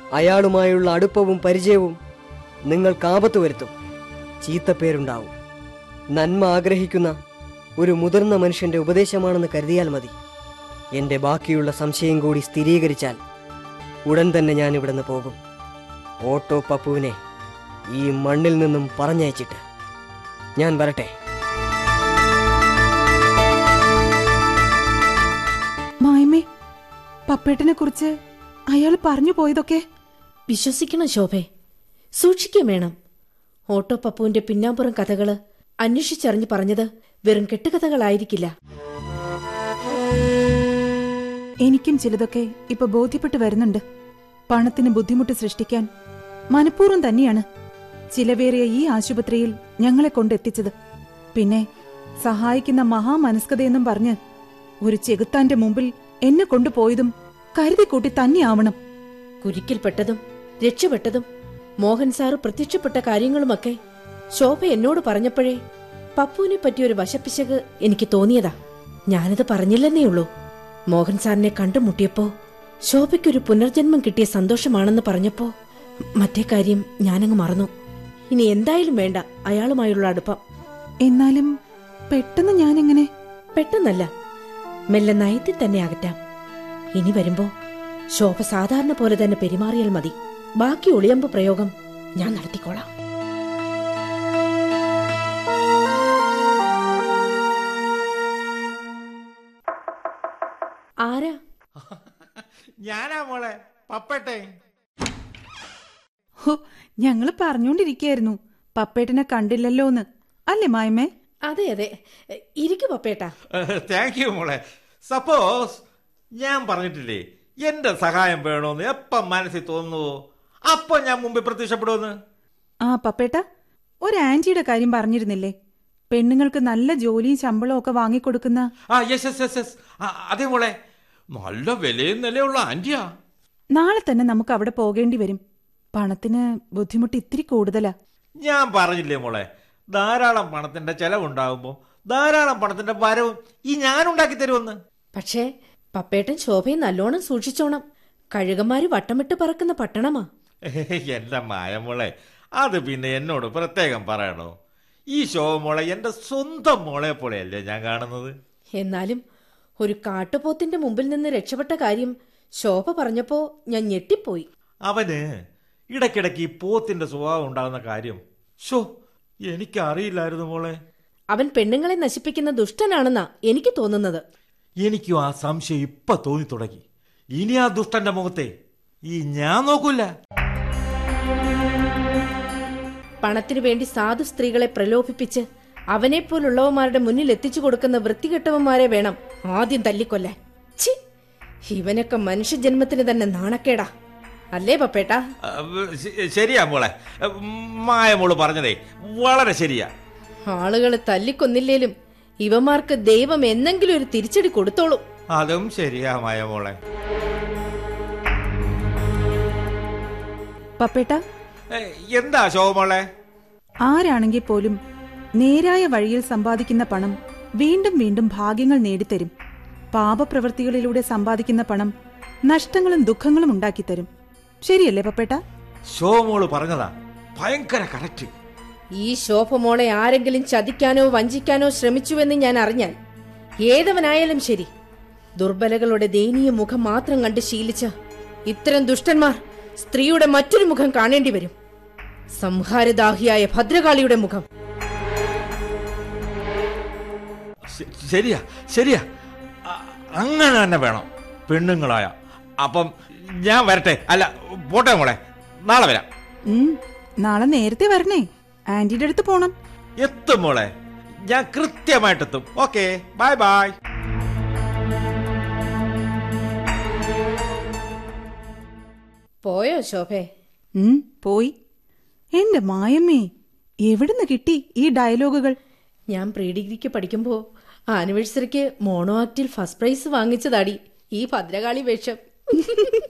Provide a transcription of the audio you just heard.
അയാളുമായുള്ള അടുപ്പവും പരിചയവും നിങ്ങൾക്ക് ആപത്ത് വരുത്തും ചീത്തപ്പേരുണ്ടാവും നന്മ ആഗ്രഹിക്കുന്ന ഒരു മുതിർന്ന മനുഷ്യന്റെ ഉപദേശമാണെന്ന് കരുതിയാൽ മതി എന്റെ ബാക്കിയുള്ള സംശയം കൂടി സ്ഥിരീകരിച്ചാൽ ഉടൻ തന്നെ ഞാൻ ഇവിടുന്ന് പോകും ഓട്ടോ പപ്പുവിനെ ഈ മണ്ണിൽ നിന്നും പറഞ്ഞയച്ചിട്ട് ഞാൻ വരട്ടെ മായമ്മേ പപ്പേട്ടനെ കുറിച്ച് അയാൾ പറഞ്ഞു പോയതൊക്കെ വിശ്വസിക്കണം ശോഭെ സൂക്ഷിക്കുകയും വേണം ഓട്ടോ പപ്പുവിന്റെ പിന്നാമ്പുറം കഥകള് അന്വേഷിച്ചറിഞ്ഞു പറഞ്ഞത് വെറും കെട്ടുകഥകളായിരിക്കില്ല എനിക്കും ചിലതൊക്കെ ഇപ്പൊ ബോധ്യപ്പെട്ടു വരുന്നുണ്ട് പണത്തിന് ബുദ്ധിമുട്ട് സൃഷ്ടിക്കാൻ മനഃപൂർവ്വം തന്നെയാണ് ചിലവേറിയ ഈ ആശുപത്രിയിൽ ഞങ്ങളെ കൊണ്ടെത്തിച്ചത് പിന്നെ സഹായിക്കുന്ന മഹാമനസ്കതയെന്നും പറഞ്ഞ് ഒരു ചെകുത്താന്റെ മുമ്പിൽ എന്നെ കൊണ്ടുപോയതും കരുതിക്കൂട്ടി തന്നെയാവണം കുരുക്കിൽപ്പെട്ടതും രക്ഷപ്പെട്ടതും മോഹൻ സാറ് പ്രത്യക്ഷപ്പെട്ട കാര്യങ്ങളുമൊക്കെ ശോഭ എന്നോട് പറഞ്ഞപ്പോഴേ പപ്പുവിനെ പറ്റിയൊരു വശപ്പിശക് എനിക്ക് തോന്നിയതാ ഞാനത് പറഞ്ഞില്ലെന്നേ ഉള്ളൂ മോഹൻ സാറിനെ കണ്ടുമുട്ടിയപ്പോ ശോഭയ്ക്കൊരു പുനർജന്മം കിട്ടിയ സന്തോഷമാണെന്ന് പറഞ്ഞപ്പോ മറ്റേ കാര്യം ഞാനങ്ങ് മറന്നു ഇനി എന്തായാലും വേണ്ട അയാളുമായുള്ള അടുപ്പം എന്നാലും പെട്ടെന്ന് ഞാനെങ്ങനെ പെട്ടെന്നല്ല മെല്ലെ നയത്തിൽ തന്നെ അകറ്റാം ഇനി വരുമ്പോ ശോഭ സാധാരണ പോലെ തന്നെ പെരുമാറിയാൽ മതി ബാക്കി ഒളിയമ്പ് പ്രയോഗം ഞാൻ നടത്തിക്കോളാം ആരാ ഞാനാ മോളെ പപ്പട്ടെ ഹോ ഞങ്ങള് പറഞ്ഞോണ്ടിരിക്കയായിരുന്നു പപ്പേട്ടനെ കണ്ടില്ലല്ലോന്ന് അല്ലേ മായമ്മേ അതെ അതെ ഇരിക്കു പപ്പേട്ടാ താങ്ക് യു മോളെ സപ്പോസ് ഞാൻ പറഞ്ഞിട്ടില്ലേ എന്റെ സഹായം വേണോന്ന് എപ്പം മനസ്സിൽ തോന്നുന്നുവോ അപ്പൊ ഞാൻ മുമ്പിൽ പ്രത്യക്ഷപ്പെടുമെന്ന് ആ പപ്പേട്ട ഒരു ആന്റിയുടെ കാര്യം പറഞ്ഞിരുന്നില്ലേ പെണ്ണുങ്ങൾക്ക് നല്ല ജോലിയും ശമ്പളവും ഒക്കെ വാങ്ങിക്കൊടുക്കുന്ന ആ യെസ് യെസ് യെസ് യെസ് അതെ മോളെ നല്ല വിലയും നിലയുള്ള ആന്റിയാ നാളെ തന്നെ നമുക്ക് അവിടെ പോകേണ്ടി വരും പണത്തിന് ബുദ്ധിമുട്ട് ഇത്തിരി കൂടുതലാ ഞാൻ പറഞ്ഞില്ലേ മോളെ ധാരാളം പണത്തിന്റെ ചെലവുണ്ടാകുമ്പോ ധാരാളം പണത്തിന്റെ വരവും ഈ ഞാൻ ഉണ്ടാക്കി തരുമെന്ന് പക്ഷേ പപ്പേട്ടൻ ശോഭയെ നല്ലോണം സൂക്ഷിച്ചോണം കഴുകന്മാര് വട്ടമിട്ട് പറക്കുന്ന പട്ടണമാ എന്റെ മായ മോളെ അത് പിന്നെ എന്നോട് പ്രത്യേകം പറയണോ ഈ ഷോ മോളെ എന്റെ സ്വന്തം മോളെ പോലെയല്ലേ ഞാൻ കാണുന്നത് എന്നാലും ഒരു കാട്ടുപോത്തിന്റെ മുമ്പിൽ നിന്ന് രക്ഷപ്പെട്ട കാര്യം ശോഭ പറഞ്ഞപ്പോ ഞാൻ ഞെട്ടിപ്പോയി അവന് ഇടയ്ക്കിടയ്ക്ക് ഈ പോത്തിന്റെ സ്വഭാവം ഉണ്ടാകുന്ന കാര്യം ഷോ എനിക്കറിയില്ലായിരുന്നു മോളെ അവൻ പെണ്ണുങ്ങളെ നശിപ്പിക്കുന്ന ദുഷ്ടനാണെന്നാ എനിക്ക് തോന്നുന്നത് എനിക്കും ആ സംശയം ഇപ്പൊ തോന്നി തുടങ്ങി ഇനി ആ ദുഷ്ടന്റെ മുഖത്തെ ഈ ഞാൻ നോക്കൂല പണത്തിനു വേണ്ടി സാധു സ്ത്രീകളെ പ്രലോഭിപ്പിച്ച് അവനെപ്പോലുള്ളവന്മാരുടെ മുന്നിൽ എത്തിച്ചു കൊടുക്കുന്ന വൃത്തികെട്ടവന്മാരെ വേണം ആദ്യം തല്ലിക്കൊല്ലാൻ ഛി ഇവനൊക്കെ മനുഷ്യജന്മത്തിന് തന്നെ നാണക്കേടാ അല്ലേ പപ്പേട്ടാ അഹ് ശ- ശരിയാ മോളെ മായ മോള് പറഞ്ഞതേ വളരെ ശരിയാ ആളുകളെ തല്ലിക്കൊന്നില്ലേലും ഇവന്മാർക്ക് ദൈവം എന്നെങ്കിലും ഒരു തിരിച്ചടി കൊടുത്തോളും അതും ശരിയാ മായ മോളെ പപ്പേട്ട ഏ, എന്താ ഷോ മോളെ ആരാണെങ്കിൽ പോലും നേരായ വഴിയിൽ സമ്പാദിക്കുന്ന പണം വീണ്ടും വീണ്ടും ഭാഗ്യങ്ങൾ നേടിത്തരും പാപപ്രവൃത്തികളിലൂടെ സമ്പാദിക്കുന്ന പണം നഷ്ടങ്ങളും ദുഃഖങ്ങളും ഉണ്ടാക്കിത്തരും ശരിയല്ലേ പപ്പേട്ട ഷോ മോള് പറഞ്ഞതാ ഭയങ്കര കറക്റ്റ് ഈ ശോഭ മോളെ ആരെങ്കിലും ചതിക്കാനോ വഞ്ചിക്കാനോ ശ്രമിച്ചുവെന്ന് ഞാൻ അറിഞ്ഞാൽ ഏതവനായാലും ശരി ദുർബലകളുടെ ദയനീയ മുഖം മാത്രം കണ്ട് ശീലിച്ച ഇത്തരം ദുഷ്ടന്മാർ സ്ത്രീയുടെ മറ്റൊരു മുഖം കാണേണ്ടി വരും സംഹാരദാഹിയായ ഭദ്രകാളിയുടെ മുഖം ശ- ശരിയാ ശരിയാ അ- അങ്ങനെ തന്നെ വേണം പെണ്ണുങ്ങളായ അപ്പം ഞാൻ വരട്ടെ അല്ല പോട്ടെ മോളെ നാളെ വരാം ഉം നാളെ നേരത്തെ വരണേ ആന്റിയുടെ അടുത്ത് പോണം എത്തും മോളെ ഞാൻ കൃത്യമായിട്ടെത്തും ഓക്കെ ബൈ ബൈ പോയോ ശോഭേ ഉം പോയി എന്റെ മായമ്മേ എവിടുന്ന് കിട്ടി ഈ ഡയലോഗുകൾ ഞാൻ പ്രീ ഡിഗ്രിക്ക് പഠിക്കുമ്പോ ആനിവേഴ്സറിക്ക് മോണോ ആക്ടിൽ ഫസ്റ്റ് പ്രൈസ് വാങ്ങിച്ചതാടി ഈ ഭദ്രകാളി വേഷം